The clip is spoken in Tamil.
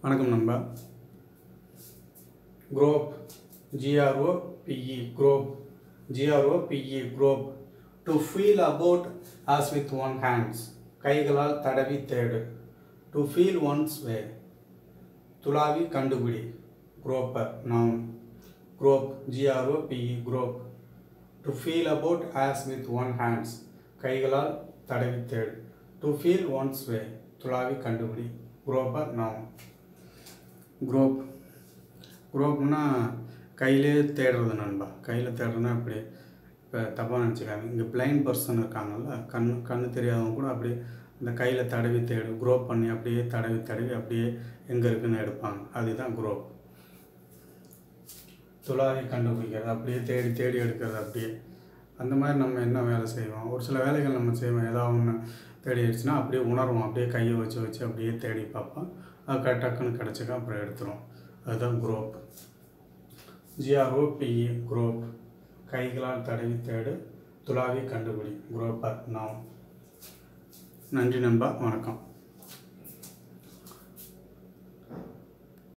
வணக்கம் நண்பா grope G R O P E grope G R O P E grope to feel about as with one hands கைகளால் தடவி தேடு டு ஃபீல் ஒன்ஸ் வே துளாவி கண்டுபிடி groper noun grope G R O P E grope to feel about as with one hands கைகளால் தடவி தேடு டு ஃபீல் ஒன்ஸ் வே துளாவி கண்டுபிடி குரோப்பர் நவுன் குரோப் குரோப்னா கையிலே தேடுறது நண்பா கையில் தேடுறதுனா இப்படி இப்போ தப்பாக நினச்சிக்காங்க இங்கே பிளைண்ட் பர்சன் இருக்காங்கல்ல கண் கண்ணு தெரியாதவங்க கூட அப்படியே இந்த கையில் தடவி தேடு குரோப் பண்ணி அப்படியே தடவி தடவி அப்படியே எங்கே இருக்குன்னு எடுப்பாங்க அதுதான் குரோப் துளாவி கண்டுபிடிக்கிறது அப்படியே தேடி தேடி எடுக்கிறது அப்படியே அந்த மாதிரி நம்ம என்ன வேலை செய்வோம் ஒரு சில வேலைகள் நம்ம செய்வோம் ஏதாவது ஒன்று தேடி ஆயிடுச்சுன்னா அப்படியே உணர்வோம் அப்படியே கையை வச்சு வச்சு அப்படியே தேடி பார்ப்போம் அது க- டக்குன்னு கிடச்சிக்க அப்புறம் எடுத்துரும் அதுதான் குரோப் ஜிஆர்ஓ பிஇ குரோப் கைகளால் தடவி தேடு துளாவி கண்டுபிடி குரோப்பர் நாம் நன்றி நண்பா வணக்கம்